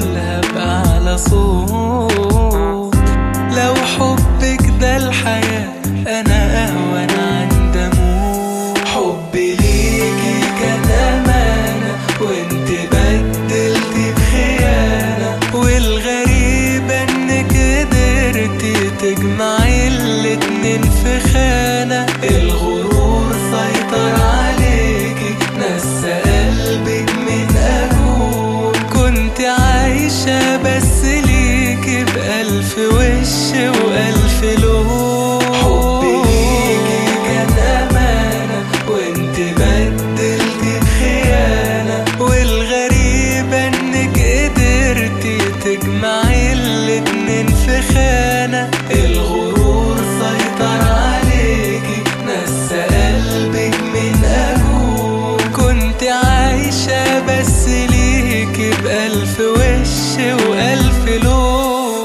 أقولها بأعلى صوت لو حبك ده الحياة أنا أهون عند أموت حبي ليكي كان أمانة وانت بدلتي بخيانة والغريبة انك قدرتي تجمعي الاتنين في خانة الغرور سيطر عليكي نسى قلبك من أجول كنت عايشة بس ليكي بألف وش وألف لون حبي ليكي كان أمانة وانت بدلتي بخيانة والغريبة انك قدرتي تجمعي الاتنين في خانة الغرور سيطر عليكي نسى قلبك من أجول كنت عايشة بس ليكي بألف وش وألف لون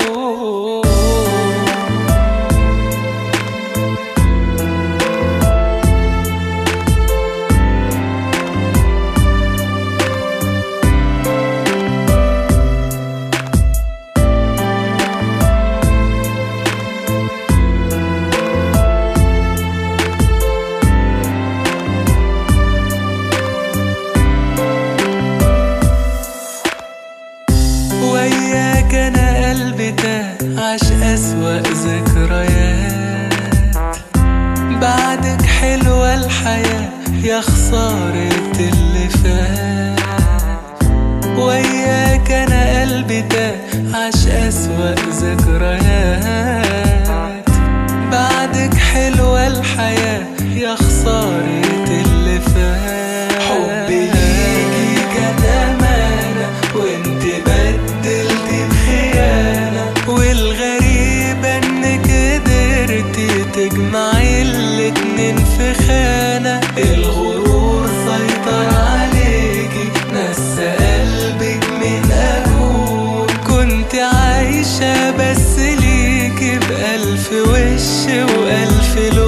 وياك انا قلبي تاه عاش اسوأ ذكريات بعدك حلوة الحياة يا خسارة اللي فات وياك انا قلبي تاه عاش اسوأ ذكريات بعدك حلوة الحياة يا خسارة اللي فات حبي ليكي كان أمانة وانت بدلتي بخيانة والغريبة انك قدرتي تجمعي الاتنين في خانة الغرور سيطر عليكي نسى قلبك من أجول كنت عايشة بس ليكي بألف وش وألف لون